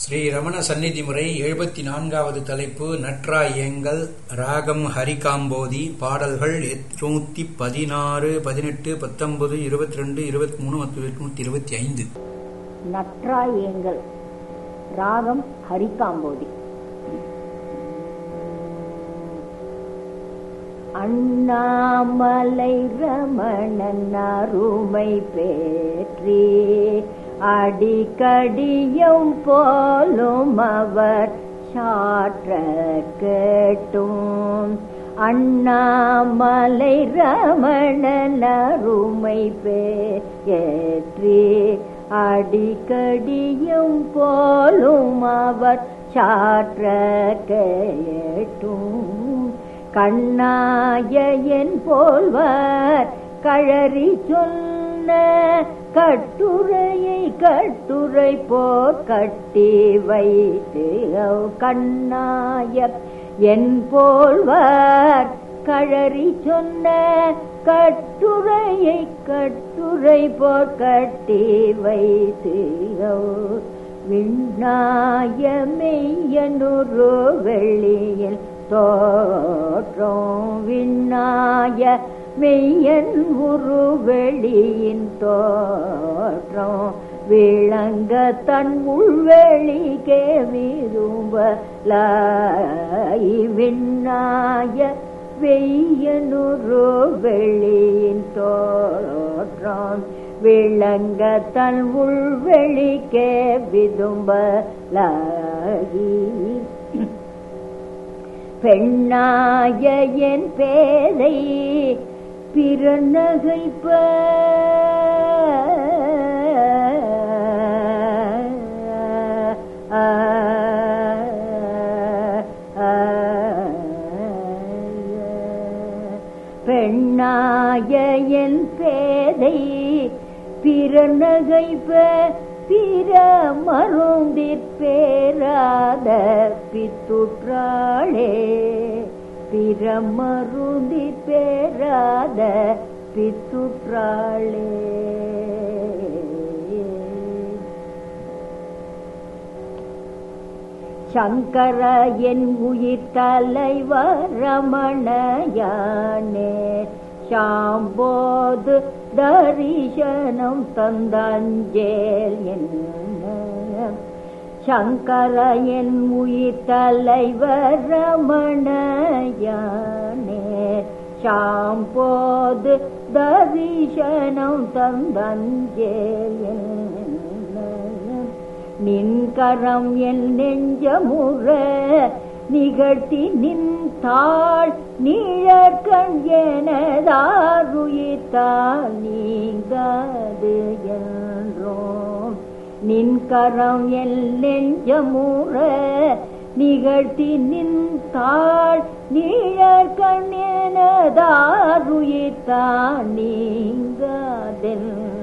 ஸ்ரீ ரமண சந்நிதி முறை எழுபத்தி நான்காவது தலைப்பு நற்றாயங்கள் ராகம் ஹரிகாம்போதி பாடல்கள் எட்நூத்தி பதினாறு பதினெட்டு பத்தொன்பது இருபத்தி ரெண்டு இருபத்தி மூணு மற்றும் எட்நூத்தி இருபத்தி ஐந்து நற்றாயங்கள் ராகம் ஹரிகாம்போதி அண்ணாமலை ரமணன் அருமை பேற்றி அடிக்கடியும் போலும் அவர் சாற்ற கேட்டும் அண்ணாமலை ரமணன் அருமை பேற்றி அடிக்கடியும் போலும் அவர் சாற்ற கேட்டும் கண்ணாய என் போல்வர் கழறி சொன்ன கட்டுரையை கட்டுரை போர் கட்டி வைத்து கண்ணாய என் போல்வர் கழறி சொன்ன கட்டுரையை கட்டுரை போர் கட்டி வைத்து விண்ணாய மெய்யனுரு வெளியில் தோற்றம் விண்ணாய மெய்யன் உரு வெளியின் தோற்றம் விளங்க தன் உள்வெளிக்கே விரும்ப விண்ணாய வெய்யனுரு வெளியின் தோற்றம் விளங்க தன் உள்வெளிக்கே விதும்பலாகி பெண்ணாய என் பேதை பிறநகைப்ப பெண்ணாய என் பேதை பிறநகைப்ப பிற மருந்திற்பேராத பித்துற்றாளே பிற மருந்திற்பேராத பித்துற்றாளே சங்கர என் உயிர் தலைவர் ரமணயானே சாம்போது தரிசனம் தந்தஞ்சேல் என்ன சங்கர என் உயிர் தலைவர் ரமணயானே சாம்போது தரிசனம் தந்தஞ்சேல் நின்கரம் என் நெஞ்சமுற நிகழ்த்தி நின்றாள் நீழற்கண் எனதாருயித்தால் நீங்காது என்றோம் நின்கரம் எல் நெஞ்சமுற நிகழ்த்தி நின்றாள் நீழற்கண் எனதாருயித்தால் நீங்காதென்றோம்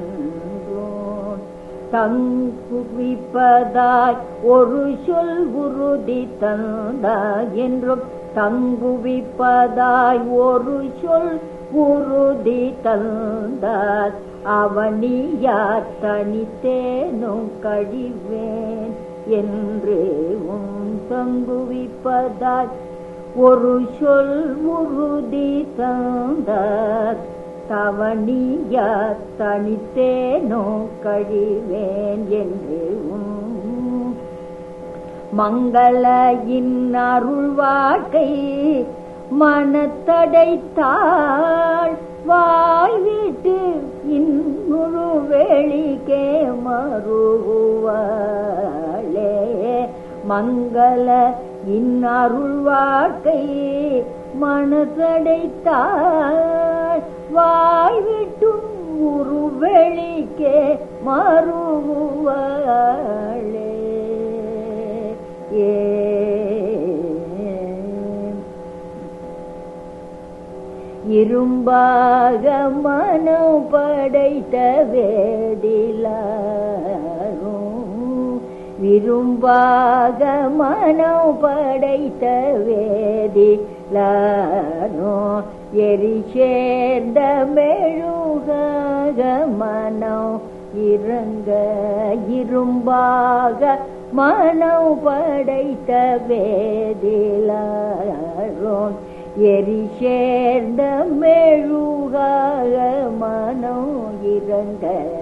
தங்குவிப்பதாய் ஒரு சொல் உறுதி தந்தாய் என்றும் தங்குவிப்பதாய் ஒரு சொல் உறுதி தந்தார் அவனியார் தனித்தேனும் கழிவேன் என்று உன் தங்குவிப்பதாய் ஒரு சொல் உறுதி தந்தார் தவணிய தனித்தேனோ கழிவேன் என்று மங்கள அருள் வாழ்க்கை மனத்தடைத்தாள் வாய் விட்டு இன்னொரு வெளிக்கே மறுவாளே மங்கள இன்னருள் வாழ்க்கை மனத்தடைத்தாள் வாய் விட்டும் ஒரு வெளிக்கே மறுவாளே ஏ இரும்பாக மனம் படைத்த வேதிலாரும் விரும்பாக மனம் படைத்த வேதிலாரோ எரி சேர்ந்த மெழுகாக மனம் இறங்க இரும்பாக மனம் படைத்த வேதிலாரோன் எரி சேர்ந்த மெழுகாக மனம் இறங்க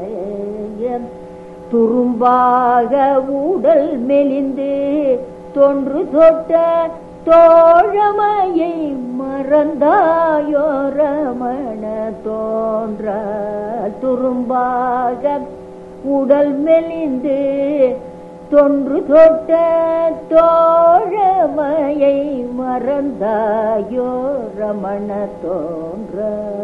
துரும்பாக உடல் மெலிந்து தொன்று தொட்ட தோழமையை மறந்தாயோ ரமண தோன்ற துரும்பாக உடல் மெலிந்து தொன்று தொட்ட தோழமையை மறந்தாயோ ரமண தோன்ற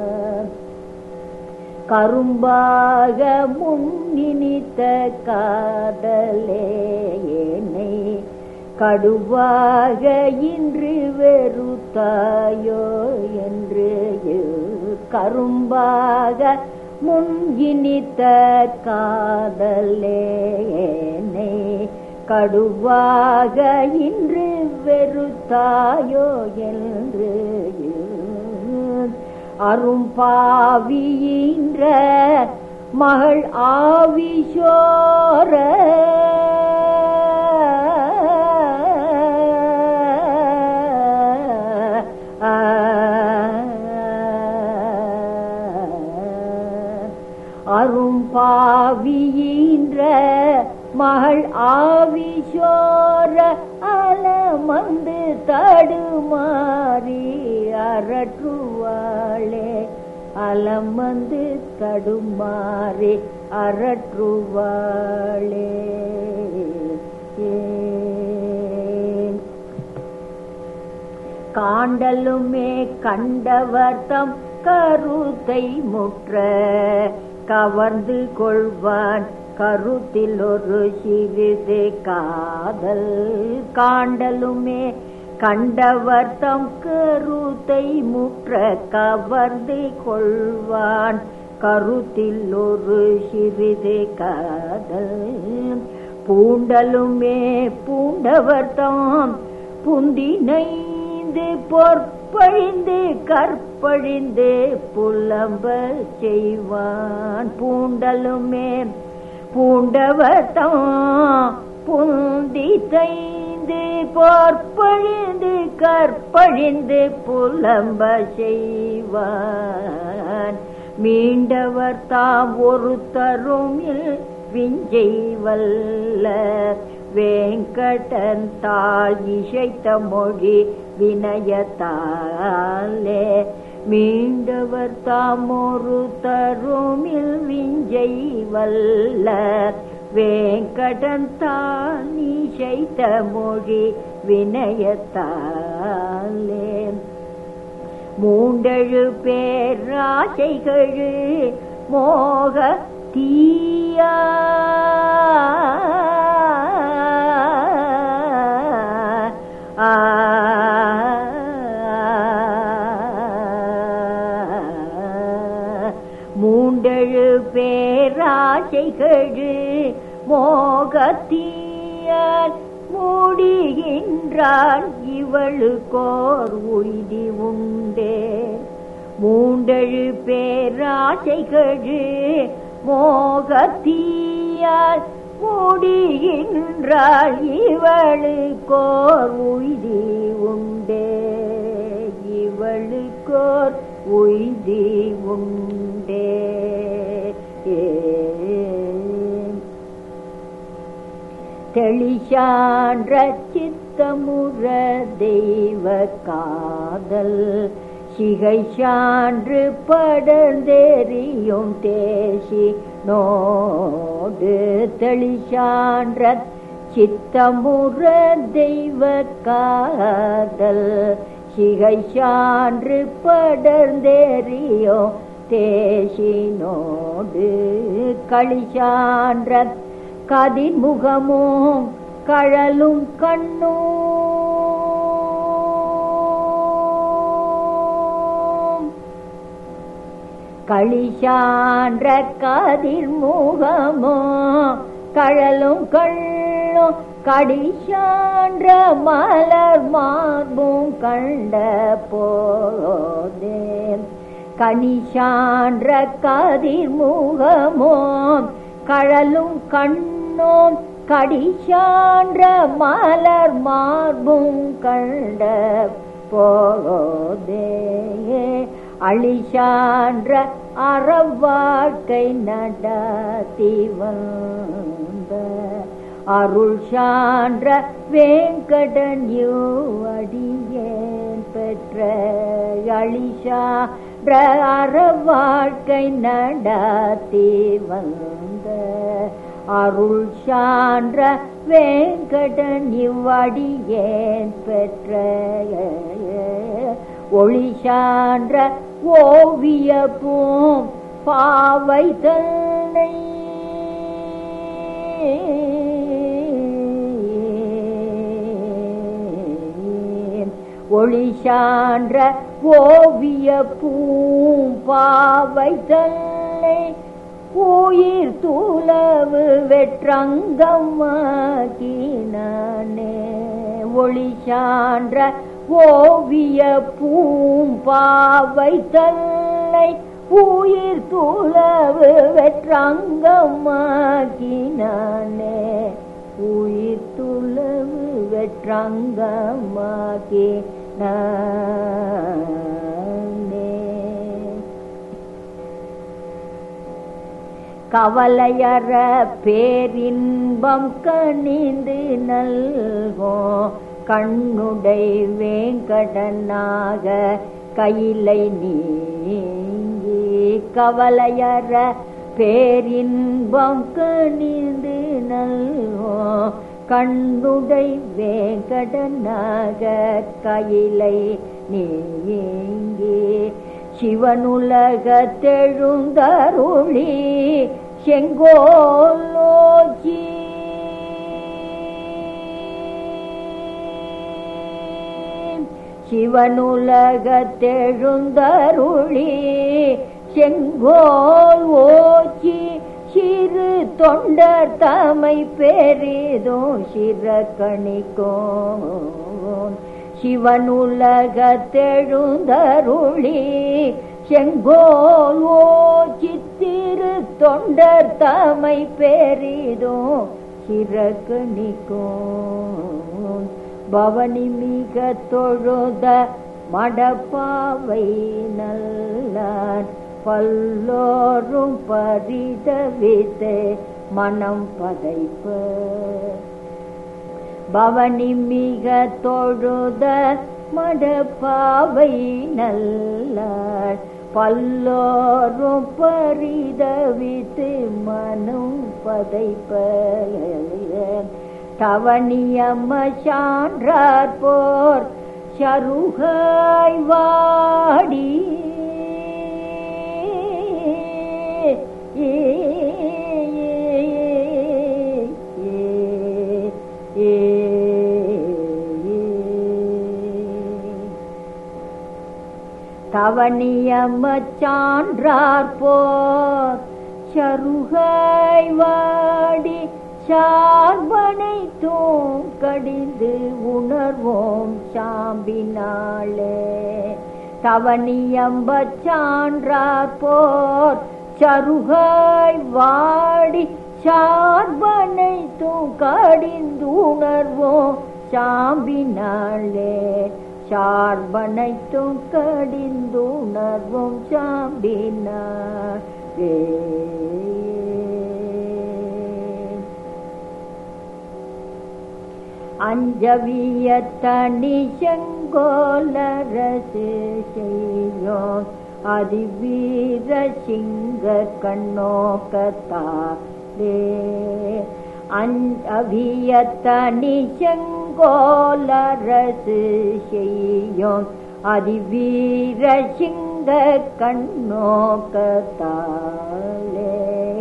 கரும்பாக முன்னினித்த காதலே என்னை கடுவாக இன்று வெறுத்தாயோ என்று கரும்பாக முன்கினித்த காதலே என்னை கடுவாக இன்று வெறுத்தாயோ என்று அரும்பாவியின்ற மகள் ஆவிஷோர அரும்பாவியின்ற மகள் ஆவிஷோர அலமந்து தடுமாறி அரற்றுவாளே அலமந்து தடுமாறி அரற்றுவாளே காண்டலுமே கண்டவர் தம் கருத்தை முற்ற கவர்ந்து கொள்வான் கருத்தில் ஒரு சிறிது காதல் காண்டலுமே கண்டவர் தம் கருத்தை முற்ற கவர்ந்து கொள்வான் கருத்தில் ஒரு சிறிது காதல் பூண்டலுமே பூண்டவர் தாம் புந்தினைந்து பொற்பழிந்து கற்பழிந்து புலம்ப செய்வான் பூண்டலுமே பூண்டவர்தான் புந்தி தைந்து பொற்பழிந்து கற்பழிந்து புலம்ப செய்வான் மீண்டவர் தாம் ஒரு தருமில் விஞ்சை வல்ல வேங்கடன் தாள் இசைத்த மொழி வினயத்தாலே மீண்டவர் தாம் ஒரு தருமில் விஞ்சை வல்ல வேங்கடன் தாள் இசைத்த மொழி வினயத்தாலே மூண்டழு பேராசைகளு மோக தீயா மூண்டழு பேராசைகளு மோகத்தீயால் மூடுகின்றாள் இவளுக்கோர் உய்தி உண்டே மூண்டழு பேராசைகளு மோகத்தீயால் மூடுகின்றாள் இவளுக்கோர் உய்தி உண்டே இவளுக்கோர் உய்தி உண்டே ஏ தெளிசான்ற சித்தமுற தெய்வ காதல் சிகை சான்று படர்ந்தெறியும் தேசி நோடு தெளிசான்ற சித்தமுற தெய்வ காதல் சிகை சான்று படர்ந்தெறியும் தேசினோடு களிசான்ற கதிர்முகமும் கழலும் கண்ணும் களிசான்ற கதிர்முகமோ கழலும் கள்ளும் கடிசான்ற மலர் மார்பும் கண்ட போதே கனிசான்ற கதிர்முகமோ கழலும் கண்ணோம் கடிசான்ற மலர் மார்பும் கண்ட போதே அழிசான்ற அறவாழ்க்கை நடத்தி வந்த அருள் சான்ற வேங்கடன் அடியேன் பெற்ற அழிசான்ற அறவாழ்க்கை நடத்தி வந்த அருள் சான்ற வேங்கடன் இவ்வடியேன் பெற்ற ஒளி சான்ற ஓவிய பூம் பாவை தன்னை ஒளி சான்ற ஓவிய பூம் பாவை தன்னை உயிர் தூளவு வெற்றங்கமாக்கினானே ஒளி சான்ற ஓவிய பூம் பாவை தன்னை உயிர் தூளவு வெற்றங்கமாக்கினானே உயிர் துளவு வெற்றங்கமாக்கி நானே கவலையற பேரின்பம் கணிந்து நல்கோ கண்ணுடை வேங்கடனாக கையிலை நீங்கி கவலையற பேரின்பம் கணிந்து நல்கோ கண்ணுடை வேங்கடனாக கையிலை நீங்கி சிவனுலகத்தெழுந்தருளி செங்கோலோச்சி சிவனுலகத்தெழுந்தருளி செங்கோல் ஓச்சி சிறு தொண்டர் தமை பெரிதும் சிறக்கணிக்கும் சிவனுலகத்தெழுந்தருளி செங்கோல் ஓச்சித்திரு தொண்டர் தமை பெரிதும் சிறக்கணிக்கும் பவனி மிக தொழுத மடப்பாவை நல்லான் பல்லோரும் பரிதவித்து மனம் பதைப்ப பவனி மிக தொழுத மடப்பாவை நல்லாள் பல்லோரும் பரிதவித்து மனம் பதைப்ப தவணியம்ம சான்றார் போர் சருகாய் வாடி தவணியமச்சான்றார் போர் சருகாய் வாடி சார்பனை கடிந்து உணர்வோம் சாம்பினாளே தவணியம்பச்சான்றார் போர் சருகாய் வாடி சார்பனை கடிந்து உணர்வோம் சாம்பினாளே சார்பனைத்தும் கடிந்துணர்வும் சாம்பினாளே அஞ்சவிய தனி செங்கோலரசு செய்யோம் அதிவீர சிங்க கண்ணோக்கத்தாலே அஞ்சவிய தனி செங்கோலரசு செய்யோம் அதிவீர சிங்க கண்ணோக்கத்தாலே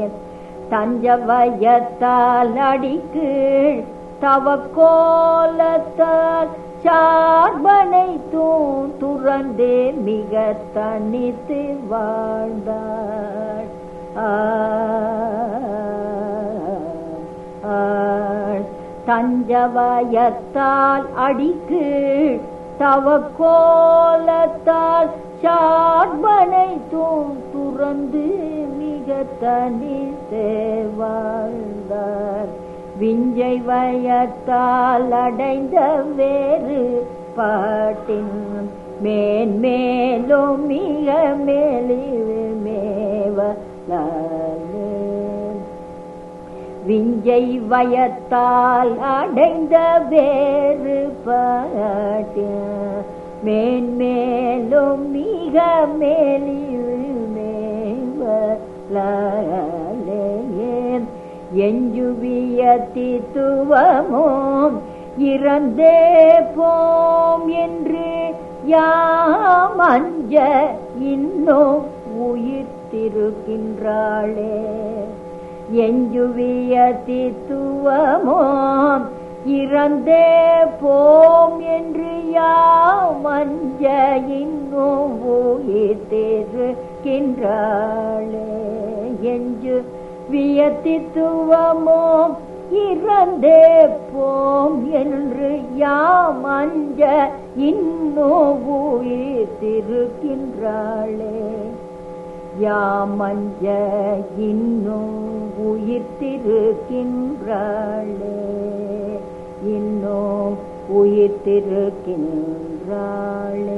தஞ்சவயத்தால் அடிக்கீழ் தவக்கோலத்தால் சார்பனை தூண் துறந்தே மிக தனித்து வாழ்ந்தாள் தஞ்சவயத்தால் அடிக்கு தவக்கோலத்தால் சார்பனை தூண் துறந்து மிக தனித்து வாழ்ந்தார் விஞ்சை வயத்தால் அடைந்த வேறு பாட்டின் மேன்மேலும் மிக மேலிவு மேவலாலே விஞ்சை வயத்தால் அடைந்த வேறு பாட்டு மேன்மேலும் மிக மேலிவு மேவலாலே எஞ்சுவிய தித்துவமோம் இறந்தே போம் என்று யாம் அஞ்ச இன்னும் உயிர்த்திருக்கின்றாளே எஞ்சுவிய தித்துவமோம் இறந்தே போம் என்று யாம் அஞ்ச இன்னும் உயிர்த்திருக்கின்றாளே எஞ்சு வியத்தித்துவமோம் இறந்தே போம் என்று யாம் அஞ்ச இன்னும் உயிர்த்திருக்கின்றாளே யாம் அஞ்ச இன்னும் உயிர்த்திருக்கின்றாளே இன்னும் உயிர்த்திருக்கின்றாளே